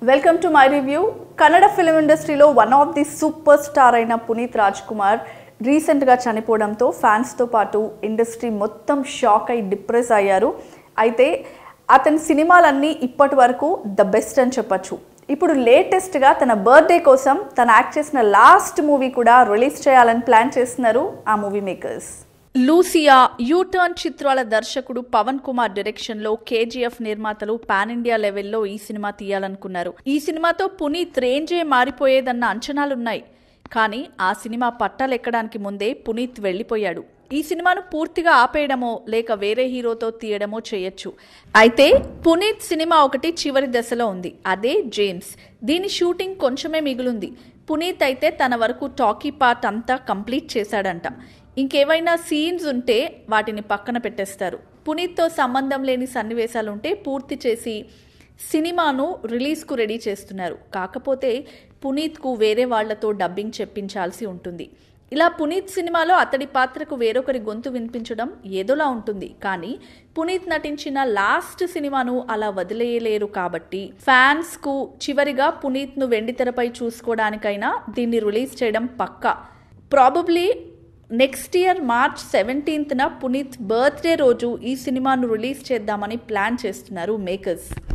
welcome to my review Kannada film ఇండస్ట్రీలో one of the super star అయిన పునీత్ రాజ్ కుమార్ రీసెంట్గా చనిపోవడంతో ఫ్యాన్స్తో పాటు ఇండస్ట్రీ మొత్తం షాక్ అయి డిప్రెస్ అయ్యారు అయితే అతని సినిమాలన్నీ ఇప్పటి వరకు ద బెస్ట్ అని చెప్పొచ్చు ఇప్పుడు లేటెస్ట్గా తన బర్త్డే కోసం తను యాక్ట్ చేసిన లాస్ట్ మూవీ కూడా రిలీజ్ చేయాలని ప్లాన్ చేస్తున్నారు ఆ మూవీ మేకర్స్ లూసియా యూటర్న్ చిత్రాల దర్శకుడు పవన్ కుమార్ డైరెక్షన్ లో కేజీఎఫ్ నిర్మాతలు పాన్ ఇండియా లెవెల్లో ఈ సినిమా తీయాలనుకున్నారు ఈ సినిమాతో పునీత్ రేంజే మారిపోయేదన్న అంచనాలున్నాయి కానీ ఆ సినిమా పట్టాలెక్కడానికి ముందే పునీత్ వెళ్లిపోయాడు ఈ సినిమాను పూర్తిగా ఆపేయడమో లేక వేరే హీరోతో తీయడమో చేయొచ్చు అయితే పునీత్ సినిమా ఒకటి చివరి దశలో ఉంది అదే జేమ్స్ దీని షూటింగ్ కొంచెమే మిగులుంది పునీత్ అయితే తన వరకు టాకీ పార్ట్ అంతా కంప్లీట్ చేశాడంట ఇంకేవైనా సీన్స్ ఉంటే వాటిని పక్కన పెట్టేస్తారు పునీత్తో సంబంధం లేని సన్నివేశాలుంటే పూర్తి చేసి సినిమాను రిలీజ్కు రెడీ చేస్తున్నారు కాకపోతే పునీత్కు వేరే వాళ్లతో డబ్బింగ్ చెప్పించాల్సి ఉంటుంది ఇలా పునీత్ సినిమాలో అతడి పాత్రకు వేరొకరి గొంతు వినిపించడం ఏదోలా ఉంటుంది కానీ పునీత్ నటించిన లాస్ట్ సినిమాను అలా వదిలేయలేరు కాబట్టి ఫ్యాన్స్ కు చివరిగా పునీత్ ను వెండితెరపై చూసుకోవడానికైనా దీన్ని రిలీజ్ చేయడం పక్కా ప్రాబబ్లీ నెక్స్ట్ ఇయర్ మార్చ్ సెవెంటీన్త్న పునీత్ బర్త్డే రోజు ఈ సినిమాను రిలీజ్ చేద్దామని ప్లాన్ చేస్తున్నారు మేకర్స్